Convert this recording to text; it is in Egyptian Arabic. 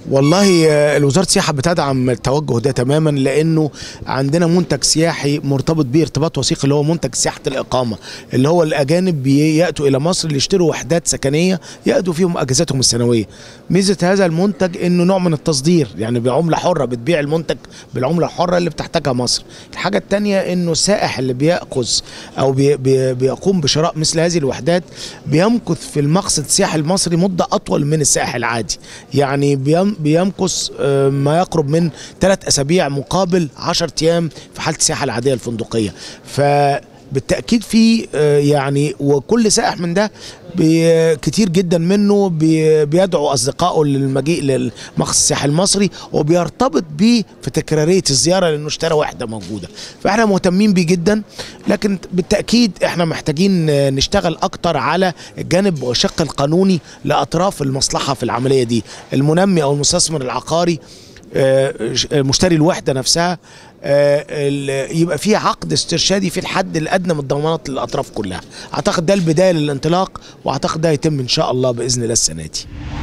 والله آه، وزاره السياحه بتدعم التوجه ده تماما لانه عندنا منتج سياحي مرتبط بيه ارتباط وثيق اللي هو منتج سياحه الاقامه اللي هو الاجانب بياتوا الى مصر ليشتروا وحدات سكنيه يقضوا فيهم اجازاتهم السنويه ميزه هذا المنتج انه نوع من التصدير يعني بعمله حره بتبيع المنتج بالعمله الحره اللي بتحتاجها مصر الحاجه الثانيه انه السائح اللي بياخذ او بي بي بيقوم بشراء مثل هذه الوحدات بيمكث في المقصد السياحي المصري مده اطول من السائح العادي يعني بيم بيمكث آه، ما يقرب من ثلاث اسابيع مقابل 10 ايام في حاله السياحه العاديه الفندقيه ف بالتاكيد في آه، يعني وكل سائح من ده بي- كتير جدا منه بي- بيدعو اصدقائه للمجيء للمقصد السياحي المصري وبيرتبط بيه في تكراريه الزياره لانه اشترى وحده موجوده فاحنا مهتمين بيه جدا لكن بالتاكيد احنا محتاجين آه، نشتغل اكتر على الجانب والشق القانوني لاطراف المصلحه في العمليه دي المنمي او المستثمر العقاري آه، ش- آه، مشتري الوحده نفسها آه، ال- يبقى في عقد استرشادي في الحد الادنى من الضمانات للاطراف كلها اعتقد ده البدايه للانطلاق واعتقد ده هيتم ان شاء الله باذن الله السنه دي